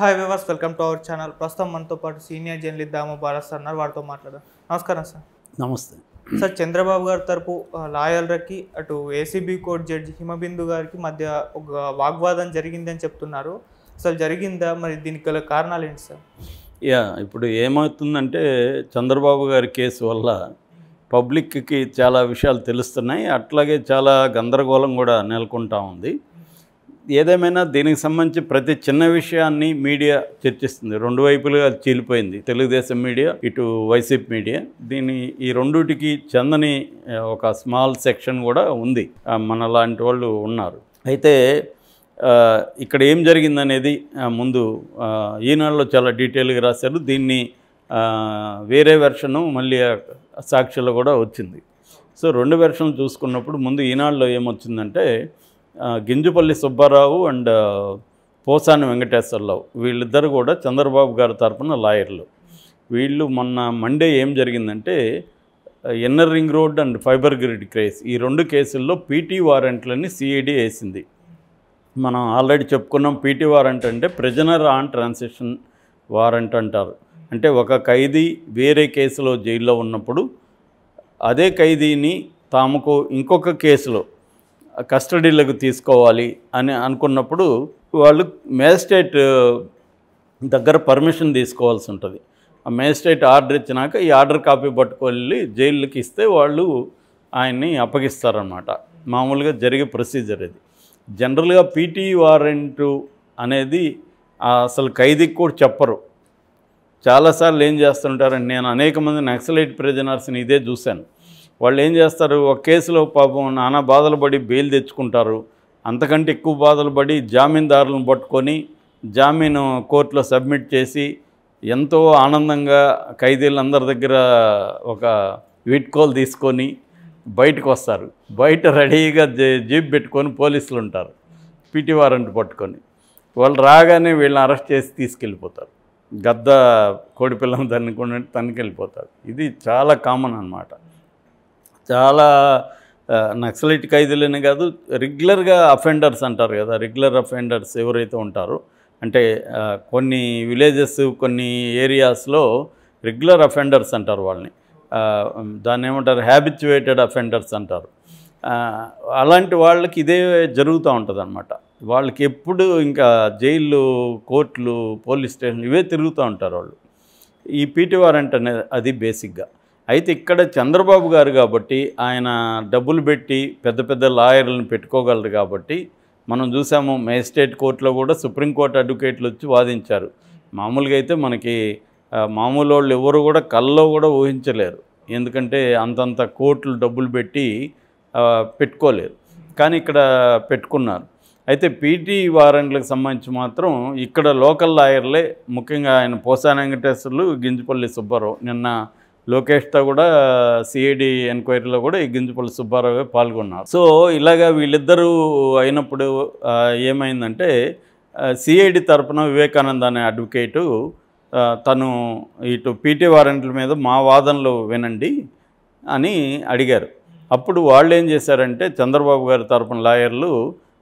hi viewers welcome to our channel ప్రస్తుతం మనతో పాటు senior journalist Damu Bharat sir ఉన్నారు వారితో మాట్లాడదాం నమస్కారం సార్ నమస్తే సార్ చంద్రబాబు గారి తరపు ఆ, లాయర్లకి అటు ఏసీబీ కోర్టు జడ్జి హిమబిందు గారికి మధ్య ఒక వాగ్వాదం జరిగిందని చెప్తున్నారు అసలు జరిగిందా మరి దీనికి గల కారణాలు ఏంటి సార్ యా ఇప్పుడు ఏమవుతుందంటే చంద్రబాబు గారి కేసు వల్ల పబ్లిక్కి చాలా విషయాలు తెలుస్తున్నాయి అట్లాగే చాలా గందరగోళం కూడా నెలకొంటా ఉంది ఏదేమైనా దీనికి సంబంధించి ప్రతి చిన్న విషయాన్ని మీడియా చర్చిస్తుంది రెండు వైపులుగా చీలిపోయింది తెలుగుదేశం మీడియా ఇటు వైసీపీ మీడియా దీని ఈ రెండుటికి చెందని ఆ, ఒక స్మాల్ సెక్షన్ కూడా ఉంది ఆ, మన లాంటి వాళ్ళు ఉన్నారు అయితే ఆ, ఇక్కడ ఏం జరిగిందనేది ఆ, ముందు ఆ, ఈనాడులో చాలా డీటెయిల్గా రాశారు దీన్ని ఆ, వేరే వెర్షను మళ్ళీ ఆ సాక్షిలో కూడా వచ్చింది సో రెండు వెర్షన్లు చూసుకున్నప్పుడు ముందు ఈనాడులో ఏమొచ్చిందంటే ఆ, గింజుపల్లి సుబ్బారావు అండ్ ఆ, పోసాని వెంకటేశ్వరరావు వీళ్ళిద్దరు కూడా చంద్రబాబు గారి తరపున లాయర్లు వీళ్ళు మొన్న మండే ఏం జరిగిందంటే inner ring road and fibre grid case ఈ రెండు కేసుల్లో పీటీ వారెంట్లని సిఐడి వేసింది మనం ఆల్రెడీ చెప్పుకున్నాం పీటీ వారెంట్ అంటే ప్రిజనర్ ఆన్ ట్రాన్సాక్షన్ వారెంట్ అంటారు అంటే ఒక ఖైదీ వేరే కేసులో జైల్లో ఉన్నప్పుడు అదే ఖైదీని తాముకు ఇంకొక కేసులో కస్టడీలోకి తీసుకోవాలి అని అనుకున్నప్పుడు వాళ్ళు మేజిస్ట్రేట్ దగ్గర పర్మిషన్ తీసుకోవాల్సి ఉంటుంది ఆ మేజిస్ట్రేట్ ఆర్డర్ ఇచ్చినాక ఈ ఆర్డర్ కాపీ పట్టుకెళ్ళి జైలుకి ఇస్తే వాళ్ళు ఆయన్ని అప్పగిస్తారనమాట మామూలుగా జరిగే ప్రొసీజర్ ఇది జనరల్గా పీటీ వారెంట్ అనేది ఆ అసలు ఖైదీకి కూడా చెప్పరు చాలాసార్లు ఏం చేస్తుంటారంటే నేను అనేక మంది నక్సలైట్ ప్రిజనర్స్ని ఇదే చూశాను వాళ్ళు ఏం చేస్తారు ఒక కేసులో పాపం నానా బాధలు పడి బెయిల్ తెచ్చుకుంటారు అంతకంటే ఎక్కువ బాధలు పడి జామీందారులను పట్టుకొని జామీను కోర్టులో సబ్మిట్ చేసి ఎంతో ఆనందంగా ఖైదీలందరి దగ్గర ఒక వీట్కోల్ తీసుకొని బయటకు వస్తారు బయట రెడీగా జీ- జీప్ పెట్టుకొని పోలీసులు ఉంటారు పీటీ వారెంట్ పట్టుకొని వాళ్ళు రాగానే వీళ్ళని అరెస్ట్ చేసి తీసుకెళ్ళిపోతారు గద్ద కోడిపిల్లని తన్నుకొని తన్నుకెళ్ళిపోతారు ఇది చాలా కామన్ అన్నమాట చాలా ఆ, నక్సలైట్ ఖైదీలనే కాదు రెగ్యులర్గా అఫెండర్స్ అంటారు కదా రెగ్యులర్ అఫెండర్స్ ఎవరైతే ఉంటారో అంటే ఆ, కొన్ని విలేజెస్ కొన్ని ఏరియాస్లో రెగ్యులర్ అఫెండర్స్ అంటారు వాళ్ళని ఆ, దాన్ని ఏమంటారు హ్యాబిచ్యువేటెడ్ అఫెండర్స్ అంటారు ఆ, అలాంటి వాళ్ళకి ఇదే జరుగుతూ ఉంటుంది అనమాట వాళ్ళకి ఎప్పుడు ఇంకా జైళ్ళు కోర్టులు పోలీస్ స్టేషన్లు ఇవే తిరుగుతూ ఉంటారు వాళ్ళు ఈ పీటీ వారెంట్ అనేది అది బేసిక్గా అయితే ఇక్కడ చంద్రబాబు గారు కాబట్టి ఆయన డబ్బులు పెట్టి పెద్ద పెద్ద లాయర్లను పెట్టుకోగలరు కాబట్టి మనం చూసాము మేజిస్ట్రేట్ కోర్టులో కూడా సుప్రీంకోర్టు అడ్వకేట్లు వచ్చి వాదించారు మామూలుగా అయితే మనకి ఆ, మామూలు వాళ్ళు ఎవరు కూడా కల్లో కూడా ఊహించలేరు ఎందుకంటే అంతంత కోట్లు డబ్బులు పెట్టి ఆ, పెట్టుకోలేరు కానీ ఇక్కడ పెట్టుకున్నారు అయితే పీటీ వారెంట్లకు సంబంధించి మాత్రం ఇక్కడ లోకల్ లాయర్లే ముఖ్యంగా ఆయన పోసాన వెంకటేశ్వర్లు గింజపల్లి సుబ్బారావు నిన్న లోకేష్తో కూడా సిఐడి ఎంక్వైరీలో కూడా ఈ గింజపల్లి సుబ్బారావు పాల్గొన్నారు సో ఇలాగా వీళ్ళిద్దరూ అయినప్పుడు ఆ, ఏమైందంటే సిఐడి తరపున వివేకానంద అనే అడ్వకేటు ఆ, తను ఇటు పీటీ వారెంట్ల మీద మా వాదనలు వినండి అని అడిగారు అప్పుడు వాళ్ళు ఏం చేశారంటే చంద్రబాబు గారి తరపున లాయర్లు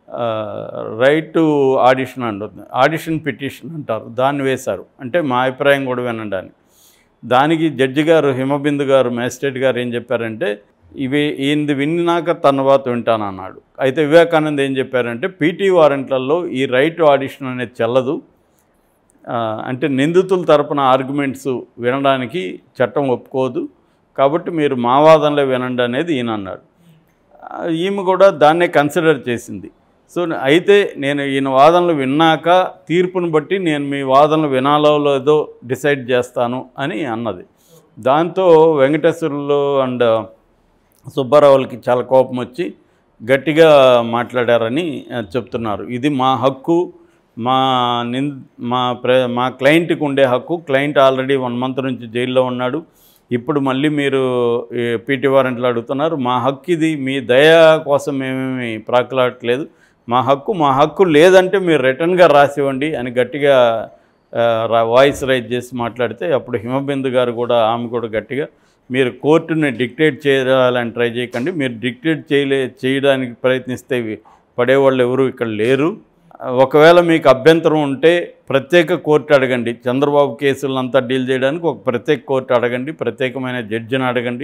రైట్ టు ఆడిషన్ అంటుంది ఆడిషన్ పిటిషన్ అంటారు దాన్ని వేశారు అంటే మా అభిప్రాయం కూడా వినండి అని దానికి జడ్జి గారు హిమబిందు గారు మేజిస్ట్రేట్ గారు ఏం చెప్పారంటే ఇవి ఈయనది విన్నాక తర్వాత వింటానన్నాడు అయితే వివేకానంద్ ఏం చెప్పారంటే పీటీ వారెంట్లలో ఈ రైట్ ఆడిషన్ అనేది చెల్లదు ఆ, అంటే నిందితుల తరపున ఆర్గ్యుమెంట్స్ వినడానికి చట్టం ఒప్పుకోదు కాబట్టి మీరు మా వాదనలో వినండి అనేది ఈయన అన్నాడు ఆ, ఈమె కూడా దాన్నే కన్సిడర్ చేసింది సో అయితే నేను ఈయన వాదనలు విన్నాక తీర్పును బట్టి నేను మీ వాదనలు వినాలో లేదో డిసైడ్ చేస్తాను అని అన్నది దాంతో వెంకటేశ్వర్లు అండ్ సుబ్బారావులకి చాలా కోపం వచ్చి గట్టిగా మాట్లాడారని ఆ, చెప్తున్నారు ఇది మా హక్కు మా నిన్ మా ప్ర మా క్లయింట్కి ఉండే హక్కు క్లయింట్ ఆల్రెడీ వన్ మంత్ నుంచి జైల్లో ఉన్నాడు ఇప్పుడు మళ్ళీ మీరు పీటీ వారెంట్లు అడుగుతున్నారు మా హక్కు ఇది మీ దయ కోసం మేమేమి ప్రాకులాడట్లేదు మా హక్కు మా హక్కు లేదంటే మీరు రిటర్న్గా రాసివ్వండి అని గట్టిగా ఆ, రా- వాయిస్ రైజ్ చేసి మాట్లాడితే అప్పుడు హిమబిందు గారు కూడా ఆమె కూడా గట్టిగా మీరు కోర్టుని డిక్టేట్ చేయాలని ట్రై చేయకండి మీరు డిక్టేట్ చేయలే చేయడానికి ప్రయత్నిస్తే ఇవి పడేవాళ్ళు ఎవరు ఇక్కడ లేరు ఒకవేళ మీకు అభ్యంతరం ఉంటే ప్రత్యేక కోర్టు అడగండి చంద్రబాబు కేసులంతా డీల్ చేయడానికి ఒక ప్రత్యేక కోర్టు అడగండి ప్రత్యేకమైన జడ్జిని అడగండి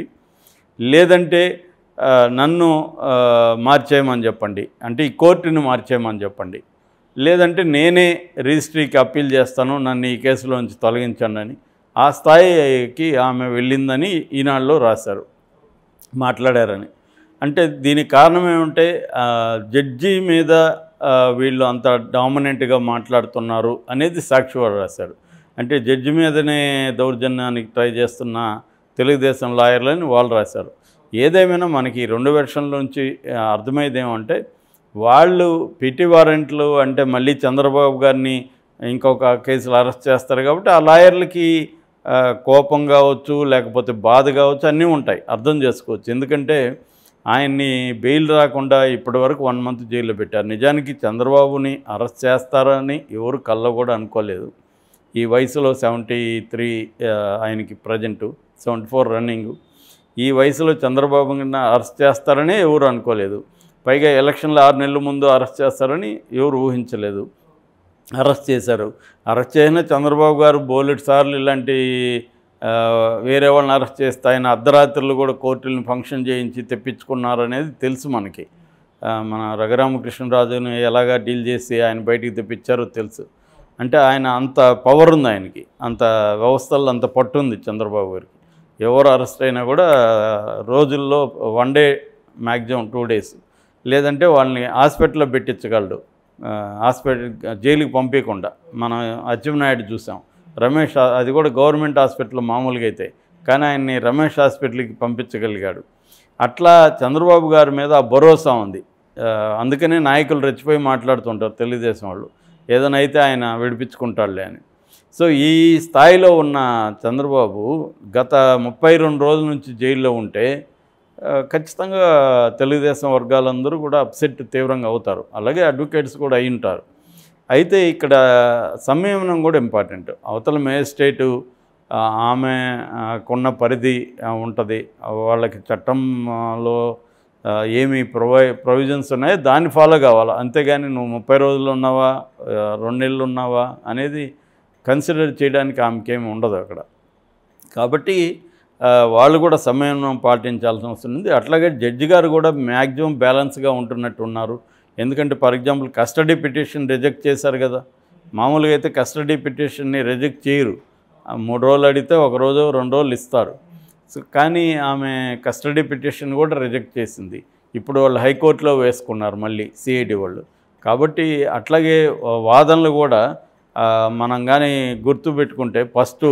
లేదంటే ఆ, నన్ను ఆ, మార్చేయమని చెప్పండి అంటే ఈ కోర్టుని మార్చేయమని చెప్పండి లేదంటే నేనే రిజిస్ట్రీకి అప్పీల్ చేస్తాను నన్ను ఈ కేసులోంచి తొలగించండి అని ఆ స్థాయికి ఆమె వెళ్ళిందని ఈనాడులో రాశారు మాట్లాడారని అంటే దీనికి కారణం ఏమంటే ఆ, జడ్జి మీద ఆ, వీళ్ళు అంత డామినెంట్గా మాట్లాడుతున్నారు అనేది సాక్షి వారు రాశారు అంటే జడ్జి మీదనే దౌర్జన్యానికి ట్రై చేస్తున్న తెలుగుదేశం లాయర్లని వాళ్ళు రాశారు ఏదేమైనా మనకి ఈ రెండు వెర్షన్ల నుంచి ఆ, అర్థమయ్యేది ఏమంటే వాళ్ళు పిటి వారెంట్లు అంటే మళ్ళీ చంద్రబాబు గారిని ఇంకొక కేసులు అరెస్ట్ చేస్తారు కాబట్టి ఆ లాయర్లకి ఆ, కోపం కావచ్చు లేకపోతే బాధ కావచ్చు అన్నీ ఉంటాయి అర్థం చేసుకోవచ్చు ఎందుకంటే ఆయన్ని బెయిల్ రాకుండా ఇప్పటి వరకు వన్ మంత్ జైల్లో పెట్టారు నిజానికి చంద్రబాబుని అరెస్ట్ చేస్తారని ఎవరు కళ్ళ కూడా అనుకోలేదు ఈ వయసులో సెవెంటీ త్రీ ఆయనకి ప్రజెంటు సెవెంటీ ఫోర్ రన్నింగ్ ఈ వయసులో చంద్రబాబుని అరెస్ట్ చేస్తారని ఎవరు అనుకోలేదు పైగా ఎలక్షన్లు ఆరు నెలల ముందు అరెస్ట్ చేస్తారని ఎవరు ఊహించలేదు అరెస్ట్ చేశారు అరెస్ట్ చేసిన చంద్రబాబు గారు బోలెట్ సార్లు ఇలాంటి ఆ, వేరే వాళ్ళని అరెస్ట్ చేస్తే ఆయన అర్ధరాత్రులు కూడా కోర్టులను ఫంక్షన్ చేయించి తెప్పించుకున్నారు అనేది తెలుసు మనకి ఆ, మన రఘురామకృష్ణరాజుని ఎలాగా డీల్ చేసి ఆయన బయటికి తెప్పించారో తెలుసు అంటే ఆయన అంత పవర్ ఉంది ఆయనకి అంత వ్యవస్థల్లో అంత పట్టు ఉంది చంద్రబాబు గారికి ఎవరు అరెస్ట్ అయినా కూడా రోజుల్లో one day maximum two days లేదంటే వాళ్ళని హాస్పిటల్లో పెట్టించగలడు ఆ, హాస్పిటల్ జైలుకి పంపించకుండా మనం అచ్చెన్నాయుడు చూసాం రమేష్ ఆ- అది కూడా గవర్నమెంట్ హాస్పిటల్ మామూలుగా అయితే కానీ ఆయన్ని రమేష్ హాస్పిటల్కి పంపించగలిగాడు అట్లా చంద్రబాబు గారి మీద ఆ భరోసా ఉంది ఆ, అందుకనే నాయకులు రెచ్చిపోయి మాట్లాడుతుంటారు తెలుగుదేశం వాళ్ళు ఏదైనా అయితే ఆయన విడిపించుకుంటాడులే అని సో ఈ స్థాయిలో ఉన్న చంద్రబాబు గత ముప్పై రెండు రోజుల నుంచి జైల్లో ఉంటే ఆ, ఖచ్చితంగా తెలుగుదేశం వర్గాలందరూ కూడా అప్సెట్ తీవ్రంగా అవుతారు అలాగే అడ్వకేట్స్ కూడా అయి ఉంటారు అయితే ఇక్కడ సంయమనం కూడా ఇంపార్టెంట్ అవతల మేజిస్ట్రేటు ఆ, ఆమె ఆ, కొన్న పరిధి ఉంటుంది వాళ్ళకి చట్టంలో ఆ, ఏమి ప్రొవై ప్రొవిజన్స్ ఉన్నాయో దాన్ని ఫాలో కావాలి అంతేగాని నువ్వు ముప్పై రోజులు ఉన్నావా ఆ, రెండు నెలలు ఉన్నావా అనేది కన్సిడర్ చేయడానికి ఆమెకేమి ఉండదు అక్కడ కాబట్టి ఆ, వాళ్ళు కూడా సమయం పాటించాల్సిన అవసరం ఉంది అట్లాగే జడ్జి గారు కూడా మ్యాక్సిమం బ్యాలెన్స్గా ఉంటున్నట్టు ఉన్నారు ఎందుకంటే for example custody petition reject చేశారు కదా మామూలుగా అయితే కస్టడీ పిటిషన్ని రిజెక్ట్ చేయరు ఆ, మూడు రోజులు అడిగితే ఒక రోజు రెండు రోజులు ఇస్తారు సో కానీ ఆమె కస్టడీ పిటిషన్ కూడా రిజెక్ట్ చేసింది ఇప్పుడు వాళ్ళు హైకోర్టులో వేసుకున్నారు మళ్ళీ సిఐడి వాళ్ళు కాబట్టి అట్లాగే వాదనలు కూడా ఆ, మనం కానీ గుర్తుపెట్టుకుంటే ఫస్ట్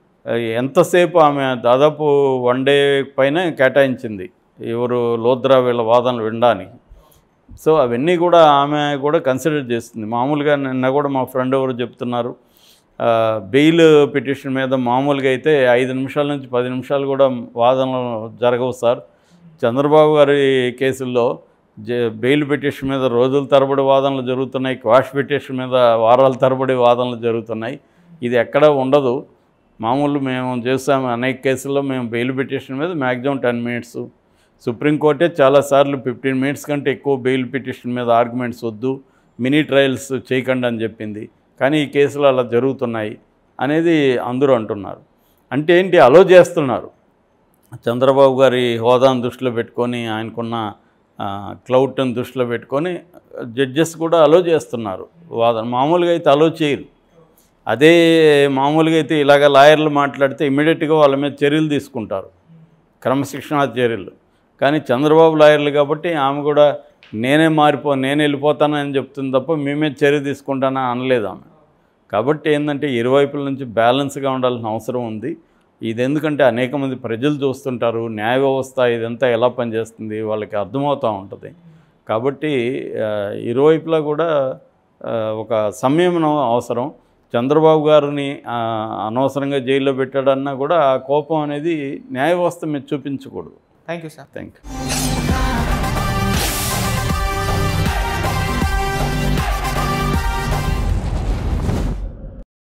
ఎంతసేపు ఆమె దాదాపు వన్ డే పైన కేటాయించింది ఎవరు లోద్రా వీళ్ళ వాదనలు వినడానికి సో అవన్నీ కూడా ఆమె కూడా కన్సిడర్ చేస్తుంది మామూలుగా నిన్న కూడా మా ఫ్రెండ్ ఎవరు చెప్తున్నారు ఆ, బెయిల్ పిటిషన్ మీద మామూలుగా అయితే ఐదు నిమిషాల నుంచి పది నిమిషాలు కూడా వాదనలు జరగవు సార్ చంద్రబాబు గారి కేసుల్లో జ- బెయిల్ పిటిషన్ మీద రోజుల తరబడి వాదనలు జరుగుతున్నాయి క్వాష్ పిటిషన్ మీద వారాల తరబడి వాదనలు జరుగుతున్నాయి ఇది ఎక్కడా ఉండదు మామూలు మేము చేస్తాము అనేక కేసుల్లో మేము బెయిల్ పిటిషన్ మీద మ్యాక్సిమం టెన్ మినిట్స్ సుప్రీంకోర్టే చాలాసార్లు ఫిఫ్టీన్ మినిట్స్ కంటే ఎక్కువ బెయిల్ పిటిషన్ మీద ఆర్గ్యుమెంట్స్ వద్దు మినీ ట్రయల్స్ చేయకండి అని చెప్పింది కానీ ఈ కేసులు అలా జరుగుతున్నాయి అనేది అందరూ అంటున్నారు అంటే ఏంటి అలో చేస్తున్నారు చంద్రబాబు గారి హోదాను దృష్టిలో పెట్టుకొని ఆయనకున్న క్లౌడ్ని దృష్టిలో పెట్టుకొని జడ్జెస్ కూడా అలో చేస్తున్నారు వాదన మామూలుగా అయితే అలో చేయరు అదే మామూలుగా అయితే ఇలాగ లాయర్లు మాట్లాడితే ఇమ్మీడియట్గా వాళ్ళ మీద చర్యలు తీసుకుంటారు క్రమశిక్షణా చర్యలు కానీ చంద్రబాబు లాయర్లు కాబట్టి ఆమె కూడా నేనే మారిపో నేను వెళ్ళిపోతానని చెప్తుంది తప్ప మేమే చర్య తీసుకుంటానని అనలేదు ఆమె కాబట్టి ఏంటంటే ఇరువైపుల నుంచి బ్యాలెన్స్గా ఉండాల్సిన అవసరం ఉంది ఇది ఎందుకంటే అనేక మంది ప్రజలు చూస్తుంటారు న్యాయ వ్యవస్థ ఇదంతా ఎలా పనిచేస్తుంది వాళ్ళకి అర్థమవుతూ ఉంటుంది కాబట్టి ఆ, ఇరువైపులా కూడా ఆ, ఒక సంయమనం అవసరం చంద్రబాబు గారిని ఆ, అనవసరంగా జైల్లో పెట్టాడన్నా కూడా ఆ కోపం అనేది న్యాయ వ్యవస్థ మీద చూపించకూడదు thank you sir thank you